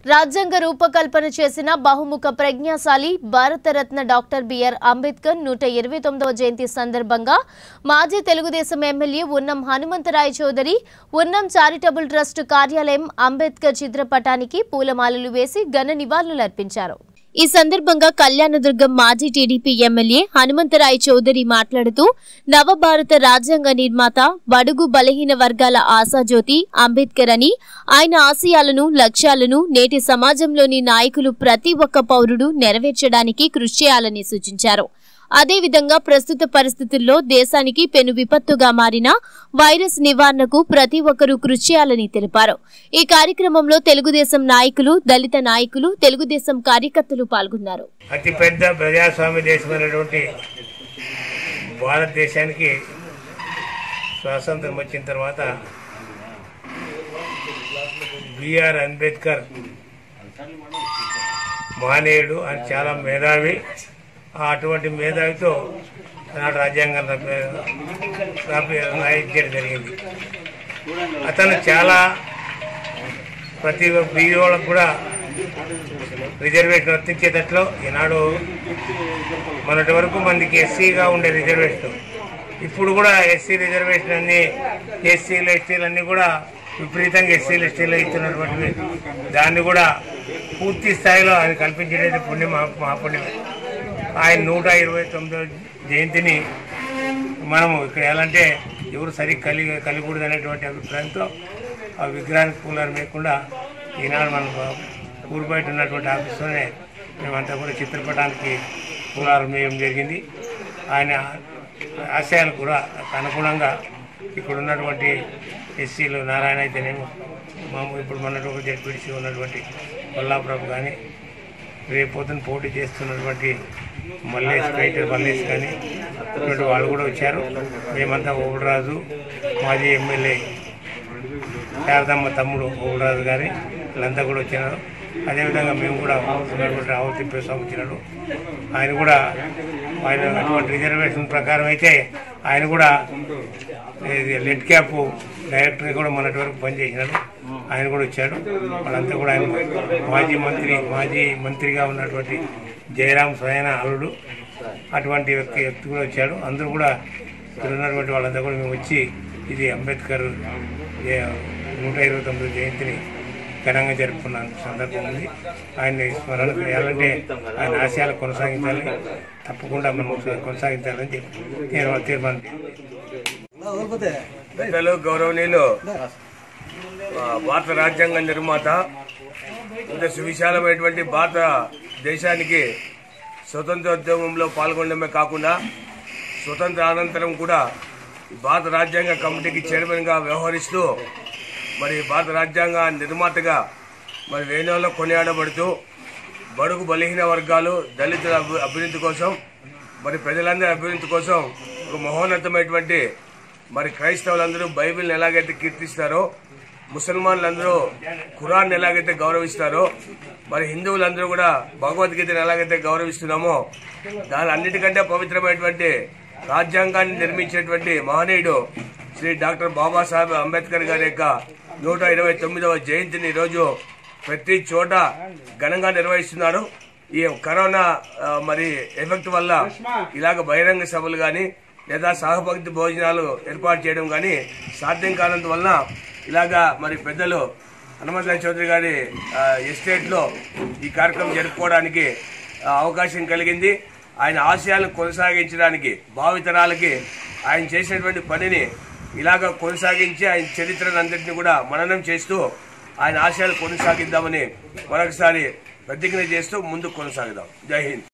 రాజ్యాంగ రూపకల్పన చేసిన బహుముఖ ప్రజ్ఞాశాలి భారతరత్న డాక్టర్ బిఆర్ అంబేద్కర్ నూట ఇరవై తొమ్మిదవ జయంతి సందర్భంగా మాజీ తెలుగుదేశం ఎమ్మెల్యే ఉన్నం హనుమంతరాయ చౌదరి ఉన్నం చారిటబుల్ ట్రస్ట్ కార్యాలయం అంబేద్కర్ చిత్రపటానికి పూలమాలలు వేసి ఘన నివాళులర్పించారు ఈ సందర్భంగా కళ్యాణదుర్గం మాజీ టీడీపీ ఎమ్మెల్యే హనుమంతరాయ్ చౌదరి మాట్లాడుతూ నవభారత రాజ్యాంగ నిర్మాత బడుగు బలహీన వర్గాల ఆశాజ్యోతి అంబేద్కర్ అని ఆయన ఆశయాలను లక్ష్యాలను నేటి సమాజంలోని నాయకులు ప్రతి ఒక్క పౌరుడు నెరవేర్చడానికి కృషి చేయాలని సూచించారు అదేవిధంగా ప్రస్తుత పరిస్థితుల్లో దేశానికి పెను విపత్తుగా మారిన వైరస్ నివారణకు ప్రతి ఒక్కరూ కృషి చేయాలని తెలిపారు ఈ కార్యక్రమంలో తెలుగుదేశం నాయకులు దళిత నాయకులు తెలుగుదేశం కార్యకర్తలు పాల్గొన్నారు అతిపెద్ద ప్రజాస్వామ్య దేశమైనటువంటి భారతదేశానికి స్వాతంత్రం వచ్చిన తర్వాత బిఆర్ అంబేద్కర్ మహనీయుడు అని చాలా మేధావి ఆ అటువంటి మేధావితో ఆనాడు రాజ్యాంగం రప- రాపి- రాయించడం జరిగింది అతను చాలా ప్రతి బీదోళ్ళకు కూడా రిజర్వేషన్ వర్తించేటట్లు ఈనాడు మొన్నటి వరకు మందికి ఎస్సీగా ఉండే రిజర్వేషన్ ఇప్పుడు కూడా ఎస్సీ రిజర్వేషన్ అన్ని ఎస్సీలు ఎస్టీలు అన్ని కూడా విపరీతంగా ఎస్సీలు ఎస్టీలు ఇస్తున్నటువంటి దాన్ని కూడా పూర్తి స్థాయిలో ఆయన కల్పించేది పుణ్యం మా మహాపుణ్యమే ఆయన నూట ఇరవై తొమ్మిదో జయంతిని మనము ఇక్కడ ఎలా అంటే ఎవరు సరిగ్గా కలిగి కలిగకూడదు అనేటువంటి అభిప్రాయంతో ఆ విగ్రహానికి పూలాలు వేయకుండా ఈనాడు మనం ఊరు బయట ఉన్నటువంటి ఆఫీస్లోనే మేమంతా కూడా చిత్రపటానికి పూలాలు వేయడం జరిగింది ఆయన ఆశయాలకు కూడా అనుగుణంగా ఇక్కడ ఉన్నటువంటి ఎస్సీలు నారాయణ అయితేనేమో మామూలు ఇప్పుడు మొన్నటి ఒక జడ్పీటీసీ ఉన్నటువంటి కొల్లాపురం కానీ రేపు పొద్దున పోటీ చేస్తున్నటువంటి మల్లేష్ రైటర్ మల్లేష్ కానీ ఇటువంటి వాళ్ళు కూడా వచ్చారు మేమంతా ఓబురాజు మాజీ ఎమ్మెల్యే శారదమ్మ తమ్ముడు ఓబురాజు గారి వీళ్ళంతా కూడా వచ్చినారు అదేవిధంగా మేము కూడా ఉన్నటువంటి ఆవు తిప్పేస్వామి వచ్చినాడు ఆయన కూడా ఆయన అటువంటి రిజర్వేషన్ ప్రకారం అయితే ఆయన కూడా ఇది లెడ్ క్యాప్ డైరెక్టర్ కూడా మొన్నటి వరకు పనిచేసినాడు ఆయన కూడా వచ్చాడు వాళ్ళంతా కూడా ఆయన మాజీ మంత్రి మాజీ మంత్రిగా ఉన్నటువంటి జయరాం స్వయన అల్లుడు అటువంటి వ్యక్తి వ్యక్తి కూడా వచ్చాడు అందరూ కూడా ఇక్కడ ఉన్నటువంటి వాళ్ళంతా కూడా మేము వచ్చి ఇది అంబేద్కర్ ఏ- నూట ఇరవై తొమ్మిది జయంతిని ఘనంగా జరుపుకున్న సందర్భం ఉంది ఆయన్ని స్మరణ చేయాలంటే ఆయన ఆశయాలు కొనసాగించాలి తప్పకుండా మనం కొనసాగించాలని చెప్పి తీర్మా- తీర్మానం పెద్దలు గౌరవనీయులు ఆ, భారత రాజ్యాంగ నిర్మాత ఇంత సువిశాలమైనటువంటి భారత దేశానికి స్వతంత్రోద్యమంలో పాల్గొనడమే కాకుండా స్వతంత్ర అనంతరం కూడా భారత రాజ్యాంగ కమిటీకి చైర్మన్గా వ్యవహరిస్తూ మరి భారత రాజ్యాంగ నిర్మాతగా మరి వేణువులో కొనియాడబడుతూ బడుగు బలహీన వర్గాలు దళితుల అభి- అభివృద్ధి కోసం మరి ప్రజలందరి అభివృద్ధి కోసం ఒక మహోన్నతమైనటువంటి మరి క్రైస్తవులందరూ బైబిల్ని ఎలాగైతే కీర్తిస్తారో ముసల్మాన్లందరూ ఖురాన్ ఎలాగైతే గౌరవిస్తారో మరి హిందువులందరూ కూడా భగవద్గీతను ఎలాగైతే గౌరవిస్తున్నామో దాని అన్నిటికంటే పవిత్రమైనటువంటి రాజ్యాంగాన్ని నిర్మించినటువంటి మహనీయుడు శ్రీ డాక్టర్ బాబాసాహెబ్ అంబేద్కర్ గారి యొక్క నూట ఇరవై తొమ్మిదవ జయంతిని ఈరోజు ప్రతి చోట ఘనంగా నిర్వహిస్తున్నారు ఈ కరోనా ఆ, మరి ఎఫెక్ట్ వల్ల ఇలాగ బహిరంగ సభలు కానీ లేదా సహభక్తి భోజనాలు ఏర్పాటు చేయడం కానీ సాధ్యం కానందువలన ఇలాగా మరి పెద్దలు హనుమంతరాయ చౌదరి గారి ఆ, ఎస్టేట్లో ఈ కార్యక్రమం జరుపుకోవడానికి ఆ, అవకాశం కలిగింది ఆయన ఆశయాలను కొనసాగించడానికి భావితరాలకి ఆయన చేసినటువంటి పనిని ఇలాగ కొనసాగించి ఆయన చరిత్రను అందరినీ కూడా మననం చేస్తూ ఆయన ఆశయాలు కొనసాగిద్దామని మరొకసారి ప్రతిజ్ఞ చేస్తూ ముందుకు కొనసాగుదాం జై హింద్